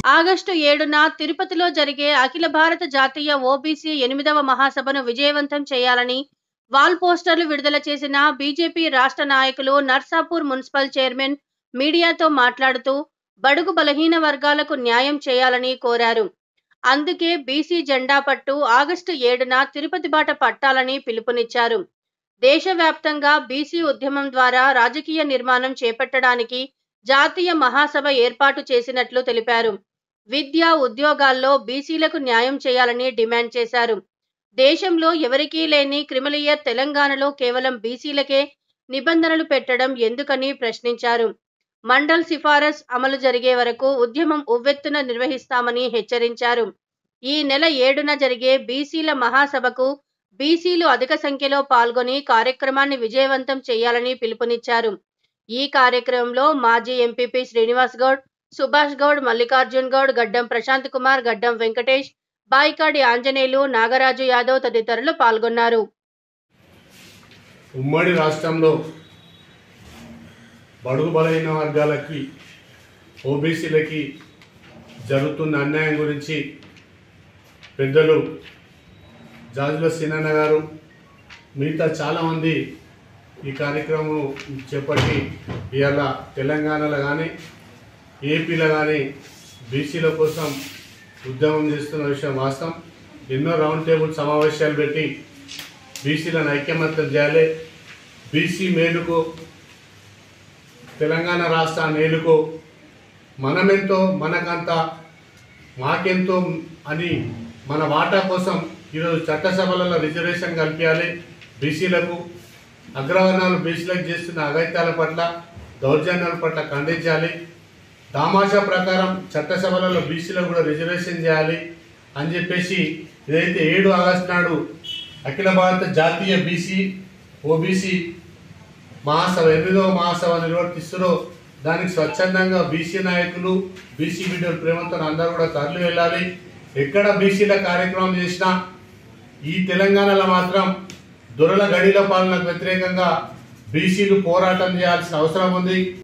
August ఏడున తిరుపతిలో జరిగే అఖిల భారత జాతీయ ఓబీసీ ఎనిమిదవ మహాసభను విజయవంతం చేయాలని వాల్ పోస్టర్లు విడుదల చేసిన బీజేపీ రాష్ట్ర నాయకులు నర్సాపూర్ మున్సిపల్ చైర్మన్ మీడియాతో మాట్లాడుతూ బడుగు బలహీన వర్గాలకు న్యాయం చేయాలని కోరారు అందుకే బీసీ జెండా పట్టు ఆగస్టు ఏడున తిరుపతి బాట పట్టాలని పిలుపునిచ్చారు దేశవ్యాప్తంగా బీసీ ఉద్యమం ద్వారా రాజకీయ నిర్మాణం చేపట్టడానికి జాతీయ మహాసభ ఏర్పాటు చేసినట్లు తెలిపారు విద్య ఉద్యోగాల్లో బీసీలకు న్యాయం చేయాలని డిమాండ్ చేశారు దేశంలో ఎవరికీ లేని క్రిమిలియర్ తెలంగాణలో కేవలం బీసీలకే నిబంధనలు పెట్టడం ఎందుకని ప్రశ్నించారు మండల్ సిఫారస్ అమలు జరిగే వరకు ఉద్యమం ఉవ్వెత్తున నిర్వహిస్తామని హెచ్చరించారు ఈ నెల ఏడున జరిగే బీసీల మహాసభకు బీసీలు అధిక సంఖ్యలో పాల్గొని కార్యక్రమాన్ని విజయవంతం చేయాలని పిలుపునిచ్చారు ఈ కార్యక్రమంలో మాజీ ఎంపీపీ శ్రీనివాస్ గౌడ్ సుభాష్ గౌడ్ మల్లికార్జున్ గౌడ్ గడ్డం ప్రశాంత్ కుమార్ గడ్డం వెంకటేష్ బాయికాడి ఆంజనేయులు నాగరాజు యాదవ్ తదితరులు పాల్గొన్నారు ఉమ్మడి రాష్ట్రంలో బడుగు బలహీన వర్గాలకి ఓబీసీలకి జరుగుతున్న అన్యాయం గురించి పెద్దలు జాజుల సీనన్న గారు మిగతా చాలామంది ఈ కార్యక్రమం చేపట్టి ఇవాళ తెలంగాణలో కానీ ఏపీలో కానీ బీసీల కోసం ఉద్యమం చేస్తున్న విషయం వాస్తవం ఎన్నో రౌండ్ టేబుల్ సమావేశాలు పెట్టి బీసీలను ఐక్యమత్యం చేయాలి బీసీ మేలుకు తెలంగాణ రాష్ట్ర నేలుకు మనమెంతో మనకంత మాకెంతో అని మన వాటా కోసం ఈరోజు చట్టసభలలో రిజర్వేషన్ కల్పించాలి బీసీలకు అగ్రవర్ణాలు బీసీలకు చేస్తున్న అఘాయిత్యాల పట్ల దౌర్జన్యాల పట్ల ఖండించాలి దామాషా ప్రకారం చట్టసభలలో బీసీలకు కూడా రిజర్వేషన్ చేయాలి అని చెప్పేసి ఏదైతే ఏడు ఆగస్టు నాడు అఖిల భారత జాతీయ బీసీ ఓబీసీ మహాసభ ఎనిమిదవ మహాసభ నిర్వర్తిస్తున్నారో దానికి స్వచ్ఛందంగా బీసీ నాయకులు బీసీ బిడ్డలు ప్రేమతో అందరూ కూడా తరలి వెళ్ళాలి ఎక్కడ బీసీల కార్యక్రమం చేసినా ఈ తెలంగాణలో మాత్రం దొరల గడిల పాలనకు వ్యతిరేకంగా బీసీలు పోరాటం చేయాల్సిన అవసరం ఉంది